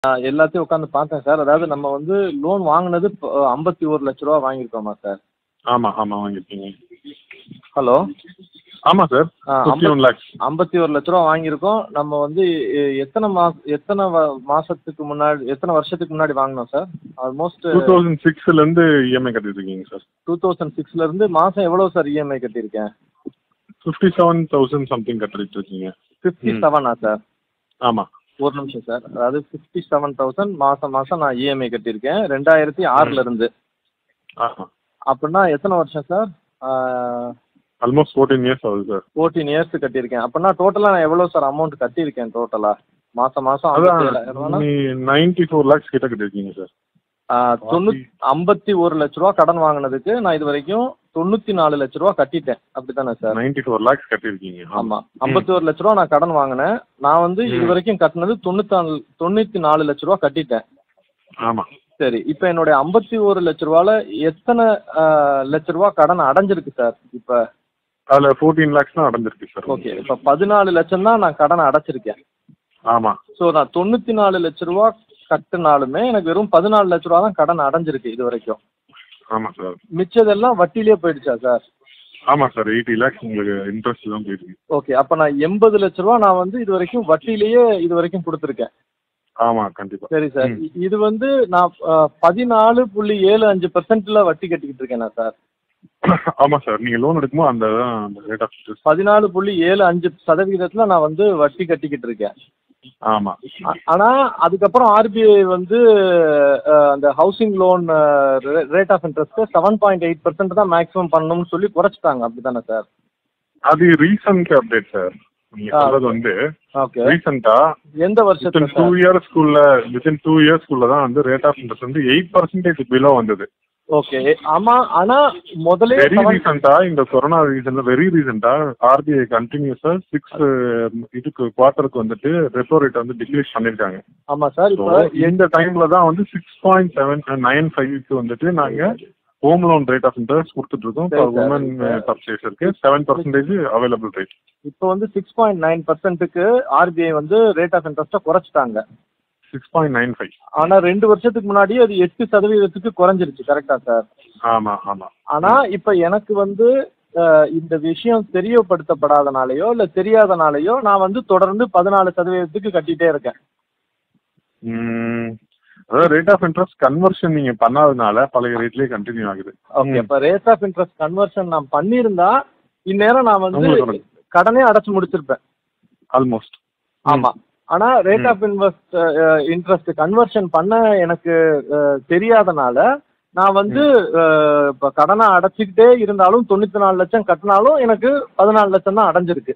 எல்லாத்தையும் உட்காந்து பார்த்தேன் சார் அதாவது நம்ம வந்து லோன் வாங்கினது ஐம்பத்தி ஒரு லட்ச ரூபா வாங்கியிருக்கோமா சார் ஆமாம் ஆமாம் வாங்கியிருக்கீங்க ஹலோ ஆமாம் சார் ஃபிஃப்டி ஒன் லேக்ஸ் ஐம்பத்தி ஒரு லட்ச ரூபா வாங்கியிருக்கோம் நம்ம வந்து எ- எத்தனை மாச எத்தனை வ- மாசத்துக்கு முன்னாடி எத்தனை வருஷத்துக்கு முன்னாடி வாங்கினோம் சார் ஆல்மோஸ்ட் டூ தௌசண்ட் சிக்ஸ்லேருந்து இஎம்ஐ கட்டிருக்கீங்க சார் டூ தௌசண்ட் சிக்ஸ்ல இருந்து மாசம் எவ்வளவு சார் இஎம்ஐ கட்டியிருக்கேன் ஃபிஃப்டி செவன் தௌசண்ட் சம்திங் கட்டிட்டு இருக்கீங்க ஃபிஃப்டி செவனா சார் ஆமாம் ஒரு நிமிஷம் சார் அதாவது ஃபிஃப்டி செவன் தௌசண்ட் மாசம் மாசம் நான் இஎம்ஐ கட்டியிருக்கேன் ரெண்டாயிரத்தி ஆறுல இருந்து ஆமாம் அப்படின்னா எத்தனை வருஷம் சார் ஆல்மோஸ்ட் ஃபோர்டீன் இயர்ஸ் ஆகுது சார் ஃபோர்டீன் இயர்ஸ் கட்டியிருக்கேன் அப்படின்னா டோட்டலாக நான் எவ்வளோ சார் அமௌண்ட் கட்டியிருக்கேன் டோட்டலாக மாசம் மாசம் அதான் ஐம்பத்தி ஏழாயிரம் ரூபானா நீ நைன்டி ஃபோர் லேக்ஸ் கிட்ட கட்டிருக்கீங்க சார் தொண்ணூத்தி ஐம்பத்தி ஒரு லட்ச ரூபா கடன் வாங்கினதுக்கு நான் இது வரைக்கும் தொண்ணூத்தி நாலு லட்ச ரூபா கட்டிட்டேன் அப்படித்தானே சார் நைன்டி ஃபோர் லேக்ஸ் கட்டிருக்கீங்க ஆமா ஐம்பத்தி ஒரு லட்ச ரூபா நான் கடன் வாங்கினேன் நான் வந்து இது வரைக்கும் கட்டினது தொண்ணூத்தி நாலு தொண்ணூத்தி நாலு லட்ச ரூபா கட்டிட்டேன் ஆமாம் சரி இப்போ என்னுடைய ஐம்பத்தி ஒரு லட்ச ரூபால எத்தனை ஆ, லட்ச ரூபா கடன் அடைஞ்சிருக்கு சார் இப்போ அதில் ஃபோர்டீன் லேக்ஸ் தான் அடைஞ்சிருக்கு சார் ஓகே இப்போ பதினாலு லட்சம் தான் நான் கடன் அடைச்சிருக்கேன் ஆமாம் ஸோ நான் தொண்ணூற்றி நாலு லட்ச ரூபா கட்டினாலுமே எனக்கு வெறும் பதினாலு லட்ச ரூபா தான் கடன் அடைஞ்சிருக்கு இது வரைக்கும் ஆமாம் சார் மிச்சதெல்லாம் வட்டியிலே போயிடுச்சா சார் ஆமாம் சார் எயிட்டி லேக்ஸ் உங்களுக்கு இன்ட்ரெஸ்ட் தான் போயிருக்கு ஓகே அப்போ நான் எண்பது லட்ச ரூபா நான் வந்து இது வரைக்கும் வட்டியிலேயே இது வரைக்கும் கொடுத்துருக்கேன் ஆமாம் கண்டிப்பாக சரி சார் இ- இது வந்து நான் பதினாலு புள்ளி ஏழு அஞ்சு பர்சன்ட்ல வட்டி கட்டிக்கிட்டு இருக்கேனா சார் ஆமாம் சார் நீங்கள் லோன் எடுக்கும்போது அந்த தான் அந்த ரேட் ஆஃப் இன்ட்ரெஸ்ட் பதினாலு புள்ளி ஏழு அஞ்சு சதவிகிதத்துல நான் வந்து வட்டி கட்டிக்கிட்டு இருக்கேன் ஆமாம் ஆ- ஆனா அதுக்கப்புறம் ஆர்பிஐ வந்து அஹ், அந்த housing loan rate of interest seven point eight percent தான் மேக்ஸிமம் பண்ணணும்னு சொல்லி குறைச்சிட்டாங்க அப்படிதானே சார் அது ரீசன்ட் அப்டேட் சார் நீங்கள் ஆ, சொல்றது வந்து ஓகே ரீசெண்டாக எந்த வருஷத்துல வித்தின் டூ சார் இயர்ஸ்க்குள்ள வித்தின் டூ இயர்ஸ்க்குள்ள தான் வந்து ரேட் ஆஃப் இன்ட்ரெஸ்ட் வந்து எயிட் பர்சன்டேஜ் பிலோ வந்தது ஓகே ஆமா ஆனா முதலே வெரி seven- ரீசெண்டா இந்த கொரோனா ரீசன்ல வெரி ரீசெண்டா ஆர்பிஐ கண்டினியூஸா சிக்ஸ் இதுக்கு குவார்ட்டருக்கு வந்துட்டு ரெப்போ ரேட் வந்து டிக்ரீஸ் பண்ணிருக்காங்க ஆமா சார் So, இப்போ இந்த டைம்ல தான் வந்து சிக்ஸ் பாயிண்ட் செவன் நைன் ஃபைவ்க்கு வந்துட்டு நாங்க home loan rate of interest கொடுத்துட்டு இருக்கோம் சரி, ஃபார் sir. உமன் பர்ச்சேஸருக்கு செவன் பர்சன்டேஜ் அவைலபிள் ரேட் இப்போ வந்து சிக்ஸ் பாயிண்ட் நைன் பர்சன்ட்டுக்கு ஆர்பிஐ வந்து ரேட் ஆஃப் இன்ட்ரெஸ்ட்டை குறைச்சிட்டாங்க சிக்ஸ் பாயிண்ட் நைன் ஃபைவ் ஆனா ரெண்டு வருஷத்துக்கு முன்னாடி அது எட்டு சதவீதத்துக்கு குறைஞ்சிருச்சு கரெக்டா சார் ஆமா ஆமா ஆனா இப்ப எனக்கு வந்து அஹ், இந்த விஷயம் தெரியப்படுத்தப்படாதனாலயோ இல்ல தெரியாதனாலயோ நான் வந்து தொடர்ந்து பதினாலு சதவீதத்துக்கு கட்டிட்டே இருக்கேன் ம், அதாவது ரேட் ஆஃப் இன்ட்ரெஸ்ட் கன்வர்ஷன் நீங்க பண்ணாதனால பழைய ரேட்லயே கண்டினியூ ஆகுது ஓகே இப்ப ரேட் ஆஃப் இன்ட்ரெஸ்ட் கன்வர்ஷன் நான் பண்ணியிருந்தா இந்நேரம் நான் வந்து உங்களுக்கு ஒரு- கடனே அடைச்சு முடிச்சிருப்பேன் ஆல்மோஸ்ட் ஆமா ஆனா rate of invest interest conversion பண்ண எனக்கு அஹ், தெரியாதனால நான் வந்து அஹ், இப்ப கடனை அடைச்சிக்கிட்டே இருந்தாலும் தொண்ணூத்தி நாலு லட்சம் கட்டினாலும் எனக்கு பதினாலு லட்சம் தான் அடைஞ்சிருக்கு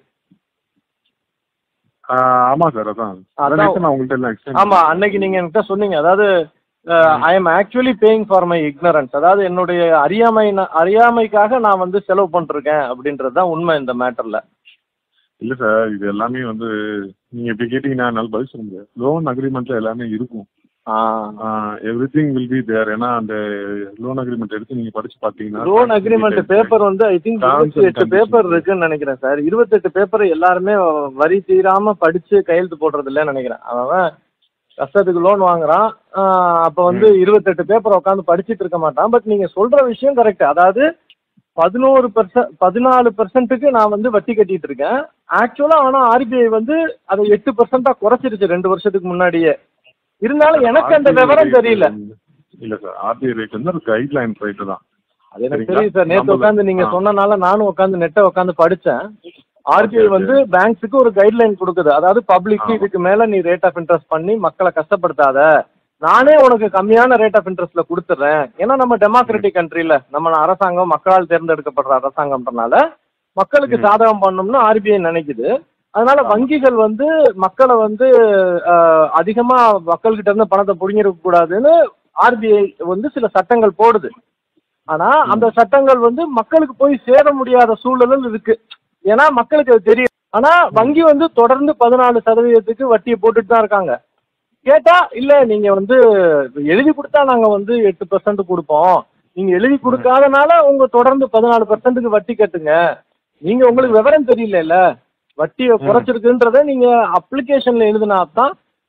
ஆமா சார் அதான் அதான். அதான் நான் உங்கள்ட்ட எல்லாம் explain ஆமா அன்னைக்கு நீங்க என்கிட்ட சொன்னீங்க அதாவது I am actually paying for my ignorance அதாவது என்னுடைய அறியாமை அறியாமைக்காக நான் வந்து செலவு பண்ணிருக்கேன் அப்படின்றது தான் உண்மை இந்த மேட்டர்ல இல்ல சார் இது எல்லாமே வந்து நீங்க இப்படி கேட்டீங்கன்னா என்னால பதில் சொல்ல முடியாது லோன் அக்ரிமெண்ட்ல எல்லாமே இருக்கும் everything will be there ஏன்னா அந்த லோன் அக்ரிமெண்ட் எடுத்து நீங்க படிச்சு பாத்தீங்கன்னா லோன் அக்ரிமெண்ட் பேப்பர் வந்து ஐ திங்க் Terms and இருபத்தி எட்டு conditions. பேப்பர் இருக்குன்னு நினைக்கிறேன் சார் இருபத்தெட்டு பேப்பர் எல்லாருமே வரி தீராம படிச்சு கையெழுத்து போடுறது இல்லைன்னு நினைக்கிறேன் அவன் கஷ்டத்துக்கு லோன் வாங்குறான் ஆஹ் அப்ப வந்து இருபத்தெட்டு பேப்பர் உட்காந்து படிச்சிட்டு இருக்க மாட்டான் பட் நீங்க சொல்ற விஷயம் கரெக்ட் அதாவது பதினோரு பெர்சன்ட் பதினாலு பெர்சன்ட்டுக்கு நான் வந்து வட்டி கட்டிட்டு இருக்கேன் ஆக்சுவலா ஆனா ஆர்பிஐ வந்து அதை எட்டு பெர்சென்டா குறைச்சிருச்சு ரெண்டு வருஷத்துக்கு முன்னாடியே இருந்தாலும் எனக்கு அந்த விவரம் தெரியல இல்ல சார் ஆர்பிஐ ரேட் வந்து ஒரு கைட்லைன் ரேட் தான் அது எனக்கு சரிங்களா? தெரியும் சார் நேத்து நம்மள- உட்காந்து நீங்க ஆ. சொன்னனால நானும் உட்காந்து நெட்டை உட்காந்து படிச்சேன் ஆர்பிஐ Okay, okay. வந்து பேங்க்ஸுக்கு ஒரு கைட்லைன் கொடுக்குது அதாவது பப்ளிக் ஆமா. இதுக்கு மேல நீ ரேட் ஆஃப் இன்ட்ரெஸ்ட் பண்ணி மக்களை கஷ்டப்படுத்தாத நானே உனக்கு கம்மியான ரேட் ஆஃப் இன்ட்ரெஸ்ட்ல கொடுத்துட்றேன் ஏன்னா நம்ம டெமோக்ராட்டிக் கண்ட்ரில நம்ம அரசாங்கம் மக்களால் தேர்ந்தெடுக்கப்படுற அரசாங்கம்ன்றனால மக்களுக்கு ம். சாதகம் பண்ணணும்னு ஆர்பிஐ நினைக்குது அதனால ஆமா. வங்கிகள் வந்து மக்களை வந்து அஹ், அதிகமா மக்கள்கிட்ட இருந்து பணத்தை புடுங்கிருக்க கூடாதுன்னு ஆர்பிஐ வந்து சில சட்டங்கள் போடுது ஆனா அந்த சட்டங்கள் வந்து மக்களுக்கு போய் சேர முடியாத சூழலும் இருக்கு ஏன்னா மக்களுக்கு அது தெரியும் ஆனா வங்கி வந்து தொடர்ந்து பதினாலு சதவீதத்துக்கு வட்டியை போட்டுட்டு தான் இருக்காங்க கேட்டா இல்ல நீங்க வந்து எழுதி கொடுத்தா நாங்க வந்து எட்டு பர்சன்ட் கொடுப்போம் நீங்க எழுதி கொடுக்காதனால உங்க தொடர்ந்து பதினாலு பர்சன்ட்டுக்கு வட்டி கட்டுங்க நீங்க உங்களுக்கு விவரம் தெரியல வட்டியை குறைச்சிருக்குன்றத நீங்க அப்ளிகேஷன்ல எழுதினா தான்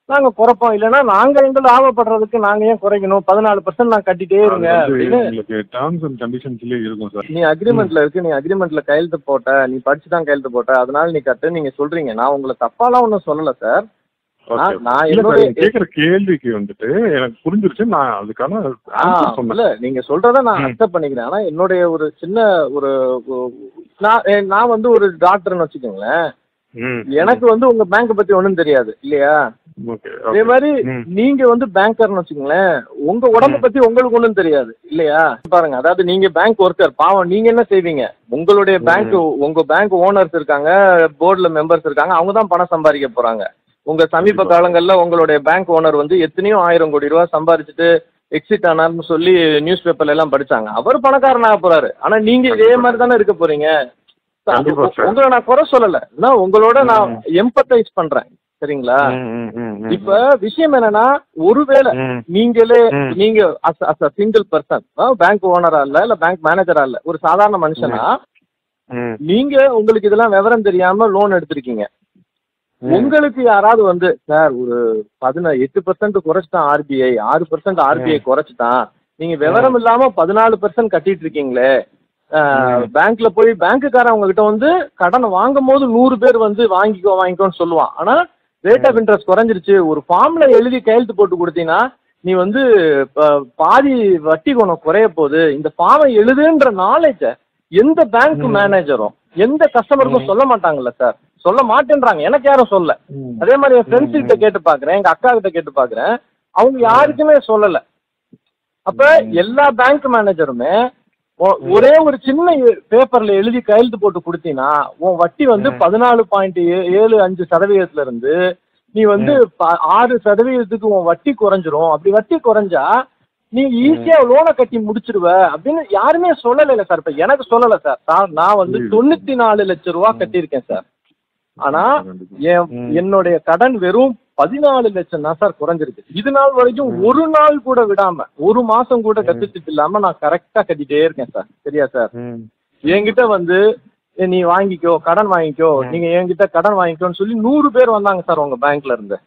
நாங்க குறைப்போம் இல்லைன்னா நாங்க எங்க லாபப்படுறதுக்கு நாங்க ஏன் குறைக்கணும் பதினாலு பர்சன்ட் நான் கட்டிட்டே இருங்க அது வந்து அப்படின்னு உங்களுக்கு டேர்ம்ஸ் அண்ட் கண்டிஷன்ஸ்லயே இருக்கும் சார் நீ அக்ரிமெண்ட்ல இருக்கு நீ அக்ரிமெண்ட்ல கையெழுத்து போட்ட நீ படிச்சு தான் கையெழுத்து போட்ட அதனால நீ கட்டு நீங்க சொல்றீங்க நான் உங்களை தப்பாலாம் ஒன்றும் சொல்லல சார் நான் நான் இல்ல சார் என்னுடைய நீங்க கேக்குற கேள்விக்கு வந்துட்டு எனக்கு புரிஞ்சிருச்சு நான் அதுக்கான ஆ, answer சொன்னேன் இல்ல நீங்க சொல்றத நான் ம். அக்செப்ட் பண்ணிக்கிறேன் ஆனா என்னுடைய ஒரு சின்ன ஒரு ஒரு- நான் ஏ, நான் வந்து ஒரு டாக்டர்னு வச்சுக்கோங்களேன் ம். எனக்கு வந்து உங்க பேங்க் பத்தி ஒண்ணும் தெரியாது இல்லையா ஓகே அதே மாதிரி ம். நீங்க வந்து பேங்கர்னு வச்சுக்கோங்களேன் உங்க உடம்ப பத்தி உங்களுக்கு ஒண்ணும் தெரியாது இல்லையா பாருங்க அதாவது நீங்க பேங்க் ஒர்க்கர் பாவம் நீங்க என்ன செய்வீங்க உங்களுடைய பேங்க் உங்க பேங்க் ஓனர்ஸ் இருக்காங்க போர்டுல மெம்பர்ஸ் இருக்காங்க அவங்க தான் பணம் சம்பாதிக்க போறாங்க உங்க சமீப கண்டிப்பா. காலங்கள்ல உங்களுடைய பேங்க் ஓனர் வந்து எத்தனையோ ஆயிரம் கோடி ரூபாய் சம்பாதிச்சுட்டு எக்ஸிட் ஆனார்னு சொல்லி நியூஸ் பேப்பர்ல எல்லாம் படிச்சாங்க அவர் பணக்காரனாக போறாரு ஆனா நீங்க இதே கண்டிப்பா. மாதிரி தானே இருக்க போறீங்க கண்டிப்பா சார். உங்களை நான் குறை சொல்லல நான் உங்களோட நான் எம்பத்தைஸ் பண்றேன் சரிங்களா ம், ம், ம், ம். இப்ப விஷயம் என்னன்னா ஒருவேளை ம். நீங்களே ம். நீங்க as a single person bank ஓனரா இல்ல இல்ல பேங்க் மேனேஜரா இல்ல ஒரு சாதாரண மனுஷனா ம். நீங்க உங்களுக்கு இதெல்லாம் விவரம் தெரியாம லோன் எடுத்திருக்கீங்க ம். உங்களுக்கு யாராவது வந்து சார் ஒரு பதினா எட்டு பர்சன்ட் குறைச்சிட்டான் ஆர்பிஐ ஆறு பர்சன்ட் ஆர்பிஐ குறைச்சிட்டான் நீங்க விவரம் இல்லாம பதினாலு பர்சன்ட் கட்டிட்டு இருக்கீங்களே ம். பேங்க்ல போய் பேங்க்குக்காரன் உங்ககிட்ட வந்து கடன் வாங்கும் போது நூறு பேர் வந்து வாங்கிக்கோ வாங்கிக்கோன்னு சொல்லுவான் ஆனா ரேட் ஆஃப் இன்ட்ரெஸ்ட் குறைஞ்சிருச்சு ஒரு ஃபார்ம்ல எழுதி கையெழுத்து போட்டு கொடுத்தீங்கன்னா நீ வந்து ப- பாதி வட்டி குணம் குறைய போகுது இந்த ஃபார்மை எழுதுன்ற நாலேஜ எந்த பேங்க் மேனேஜரும் எந்த கஸ்டமருக்கும் சொல்ல மாட்டாங்கல்ல சார் சொல்ல மாட்டேன்றாங்க எனக்கு யாரும் சொல்ல ம். அதே மாதிரி என் ஃப்ரெண்ட்ஸ் கிட்ட கேட்டு பாக்குறேன் எங்க அக்கா கிட்ட கேட்டு பாக்குறேன் அவங்க யாருக்குமே சொல்லல அப்ப எல்லா பேங்க் மேனேஜருமே ஒ- ஒரே ஒரு சின்ன பேப்பர்ல எழுதி கையெழுத்து போட்டு கொடுத்தீங்கன்னா உன் வட்டி வந்து பதினாலு பாயிண்ட் ஏழு அஞ்சு சதவீதத்துல இருந்து நீ வந்து ப- ஆறு சதவீதத்துக்கு உன் வட்டி குறைஞ்சிரும் அப்படி வட்டி குறைஞ்சா நீ ஈஸியா லோனை கட்டி முடிச்சிருவ அப்படின்னு யாருமே சொல்லல சார் இப்ப எனக்கு சொல்லல சார் நான் நான் வந்து புரியுது. தொண்ணூத்தி நாலு லட்சம் ரூபா கட்டியிருக்கேன் சார் ஆனா என் ம். என்னுடைய கடன் வெறும் பதினாலு லட்சம் தான் சார் குறைஞ்சிருக்கு இது நாள் வரைக்கும் ஒரு நாள் கூட விடாம ஒரு மாசம் கூட டெபிசிட் இல்லாம நான் கரெக்டா கட்டிட்டே இருக்கேன் சார் சரியா சார் ம். என்கிட்ட வந்து "ஏ, நீ வாங்கிக்கோ கடன் வாங்கிக்கோ நீங்க என்கிட்ட கடன் வாங்கிக்கோன்னு சொல்லி நூறு பேர் வந்தாங்க சார் உங்க பேங்க்ல இருந்து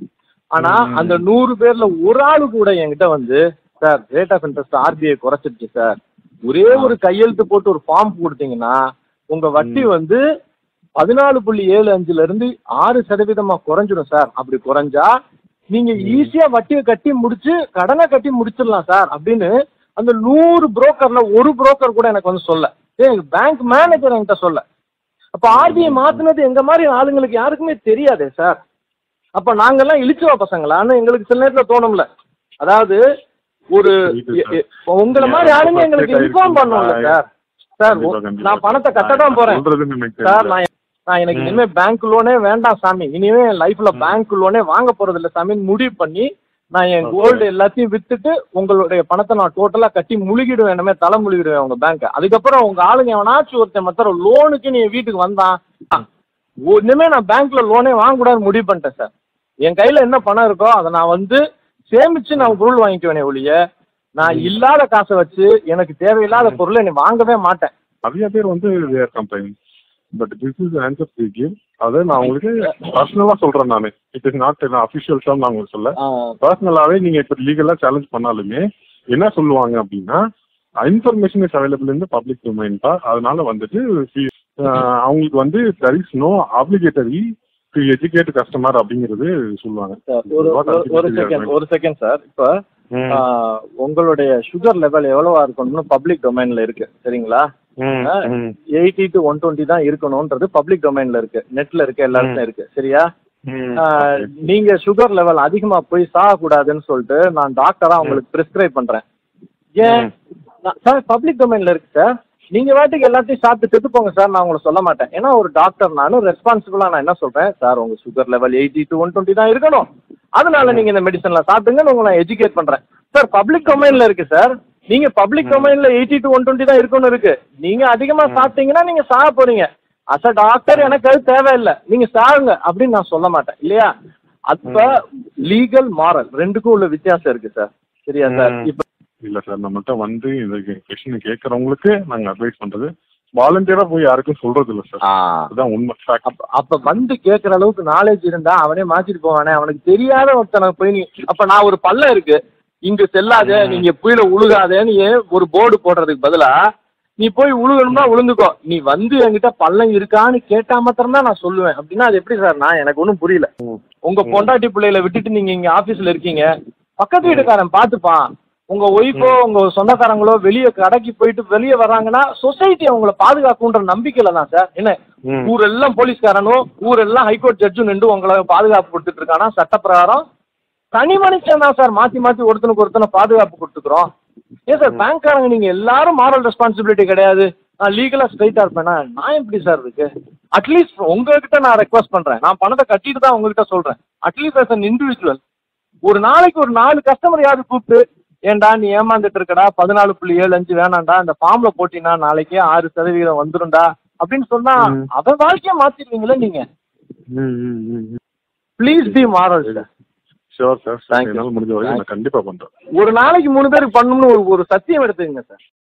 ஆனா ம். அந்த நூறு பேர்ல ஒரு ஆளு கூட என்கிட்ட வந்து sir rate of interest RBI குறைச்சிருச்சு சார் ஒரே ஒரு கையெழுத்து போட்டு ஒரு ஃபார்ம் கொடுத்தீங்கன்னா உங்க வட்டி வந்து பதினாலு புள்ளி ஏழு அஞ்சுல இருந்து ஆறு சதவீதமா குறைஞ்சிடும் சார் அப்படி குறைஞ்சா நீங்க ஈஸியா வட்டியை கட்டி முடிச்சு கடனை கட்டி முடிச்சிடலாம் சார் அப்படின்னு அந்த நூறு புரோக்கர்ல ஒரு புரோக்கர் கூட எனக்கு வந்து சொல்ல ஏன் பேங்க் மேனேஜர் என்கிட்ட சொல்ல அப்ப ஆர்பிஐ மாத்துனது எங்க மாதிரி ஆளுங்களுக்கு யாருக்குமே தெரியாதே சார் அப்ப நாங்கெல்லாம் இழிச்சுவா பசங்களான்னு எங்களுக்கு சில நேரத்துல தோணும்ல அதாவது ஒரு புரியுது சார். எ- எ- உங்களை மாதிரி ஆளுங்க எங்களுக்கு இன்ஃபார்ம் பண்ணணும்ல சார் சார் கண்டிப்பா, கண்டிப்பா. நான் பணத்தை கட்ட தான் போறேன் சொல்றதுன்னு எனக்கு சார் தெரியல. நான் நான் எனக்கு ம். இனிமே பேங்க் லோனே வேண்டாம் சாமி இனிமே என் லைஃப்ல பேங்க் லோனே வாங்க போறது இல்ல சாமின்னு முடிவு பண்ணி நான் என் Okay. கோல்டு எல்லாத்தையும் வித்துட்டு உங்களுடைய பணத்தை நான் டோட்டலா கட்டி முழுகிடுவேன் இனிமே தலை முழுகிடுவேன் உங்க பேங்க் அதுக்கப்புறம் உங்க ஆளுங்க எவனாச்சும் ஒருத்தன் மத்தர லோனுக்கு நீ வீட்டுக்கு வந்தான் ஆ, ஒ- இனிமே நான் பேங்க்ல லோனே வாங்கக்கூடாதுன்னு முடிவு பண்ணிட்டேன் சார் என் கையில என்ன பணம் இருக்கோ அதை நான் வந்து சேமிச்சு நான் பொருள் வாங்கிக்குவேனே ஒழிய நான் இல்லாத காசை வச்சு எனக்கு தேவையில்லாத பொருளை நீ வாங்கவே மாட்டேன் நிறைய பேர் வந்து there company but this is answer to give அதை நான் உங்களுக்கு பர்சனலா சொல்றேன் நான் it is not official term நான் உங்களுக்கு சொல்ல ஆ, பர்சனலாவே நீங்க இப்ப லீகலா சேலஞ்ச் பண்ணாலுமே என்ன சொல்லுவாங்க அப்படின்னா information is available in public domain தான் அதனால வந்துட்டு ஆஹ், அவங்களுக்கு வந்து there is no obligatory to educate customer அப்படிங்கிறது சொல்லுவாங்க சார், ஒரு What ஒரு- ஒரு artificial செகண்ட் argument? ஒரு செகண்ட் சார் இப்போ ம். ஆ, உங்களுடைய சுகர் லெவல் எவ்வளவா இருக்கணும்னு பப்ளிக் டொமைன்ல இருக்கு சரிங்களா ம், ம், எயிட்டி டு ஒன் டுவெண்ட்டி தான் இருக்கணும்ன்றது பப்ளிக் டொமைன்ல இருக்கு நெட்ல இருக்கு எல்லாருக்கும் இருக்கு சரியா ம், ஆ, okay. நீங்க சுகர் லெவல் அதிகமா போய் சாகக்கூடாதுன்னு சொல்லிட்டு நான் டாக்டரா உங்களுக்கு பிரிஸ்கிரைப் பண்றேன் ஏன் நான்- சார் பப்ளிக் டொமைன்ல இருக்கு சார் நீங்க வாட்டுக்கு எல்லாத்தையும் சாப்பிட்டு செத்து போங்க சார் நான் உங்களை சொல்ல மாட்டேன் ஏன்னா ஒரு டாக்டர் நானும் ரெஸ்பான்சிபிளா நான் என்ன சொல்றேன் சார் உங்க sugar level eighty to one twenty தான் இருக்கணும் அதனால நீங்க இந்த மெடிசன்ல சாப்பிட்டுங்கன்னு உங்களை நான் எஜுகேட் பண்றேன் சார் பப்ளிக் டொமைன்ல இருக்கு சார் நீங்க பப்ளிக் டொமைன்ல எயிட்டி டு ஒன் டுவெண்ட்டி தான் இருக்கணும் இருக்கு நீங்க அதிகமா சாப்பிட்டீங்கன்னா நீங்க சாக போறீங்க அஸ் அ டாக்டர் எனக்கு அது தேவையில்லை நீங்க சாகுங்க அப்படின்னு நான் சொல்ல மாட்டேன் இல்லையா அப்ப லீகல் மாரல் ரெண்டுக்கும் உள்ள வித்தியாசம் இருக்கு சார் சரியா சார் ம். இப்ப இல்ல சார் நம்மள்ட்ட வந்து இந்த கொஸ்டின் கேட்கறவங்களுக்கு நாங்க அட்வைஸ் பண்றது வாலண்டியரா போய் யாருக்கும் சொல்றது இல்ல சார் ஆ அதுதான் உண்மை ஃபேக்ட் அப்ப அப்ப வந்து கேக்குற அளவுக்கு நாலேஜ் இருந்தா அவனே மாத்திட்டு போவானே அவனுக்கு தெரியாத ஒருத்தனை போய் நீ அப்ப நான் ஒரு பள்ளம் இருக்கு இங்க செல்லாத நீங்க கீழே உழுகாதேன்னு ஒரு போர்டு போடுறதுக்கு பதிலா நீ போய் உழுகணும்னா உழுந்துக்கோ நீ வந்து என்கிட்ட பள்ளம் இருக்கான்னு கேட்டா மாத்திரம் தான் நான் சொல்லுவேன் அப்படின்னா அது எப்படி சார் நான் எனக்கு ஒன்றும் புரியல உங்க பொண்டாட்டி பிள்ளைகளை விட்டுட்டு நீங்க இங்க ஆபீஸ்ல இருக்கீங்க பக்கத்து வீட்டுக்காரன் பாத்துப்பான் உங்க ஒய்ஃபோ உங்க சொந்தக்காரங்களோ வெளியே கடைக்கு போயிட்டு வெளியே வர்றாங்கன்னா சொசைட்டி அவங்கள பாதுகாக்குன்ற நம்பிக்கையில தான் சார் என்ன ம். ஊரெல்லாம் போலீஸ்காரனும் ஊரெல்லாம் ஹைகோர்ட் ஜட்ஜும் நின்று உங்களை பாதுகாப்பு கொடுத்துட்டு இருக்கானா சட்ட பிரகாரம் தனி மனுஷன் தான் சார் மாத்தி மாத்தி ஒருத்தனுக்கு ஒருத்தனை பாதுகாப்பு கொடுத்துக்கிறோம் ஏன் சார் பேங்க்காரங்க நீங்க எல்லாரும் மாரல் ரெஸ்பான்சிபிலிட்டி கிடையாது நான் லீகலா ஸ்ட்ரைட்டா இருப்பேனா நான் எப்படி சார் இருக்கு அட்லீஸ்ட் உங்ககிட்ட நான் ரெக்வஸ்ட் பண்றேன் நான் பணத்தை கட்டிட்டு தான் உங்ககிட்ட சொல்றேன் அட்லீஸ்ட் as an இண்டிவிஜுவல் ஒரு நாளைக்கு ஒரு நாலு கஸ்டமர் யாரு கூப்பிட்டு ஏன்டா நீ ஏமாந்துட்டு இருக்கடா பதினாலு புள்ளி ஏழு அஞ்சு வேணாம்டா இந்த ஃபார்ம்ல போட்டினா நாளைக்கே ஆறு சதவீதம் வந்துரும்டா அப்படின்னு சொன்னா அவன் வாழ்க்கைய மாத்திடுவீங்களே நீங்க please be moral sir sure sir Thank you. என்னால முடிஞ்ச வரைக்கும் நான் கண்டிப்பா பண்றேன் ஒரு நாளைக்கு மூணு பேருக்கு பண்ணணும்னு ஒரு ஒரு சத்தியம் எடுத்துக்கங்க சார்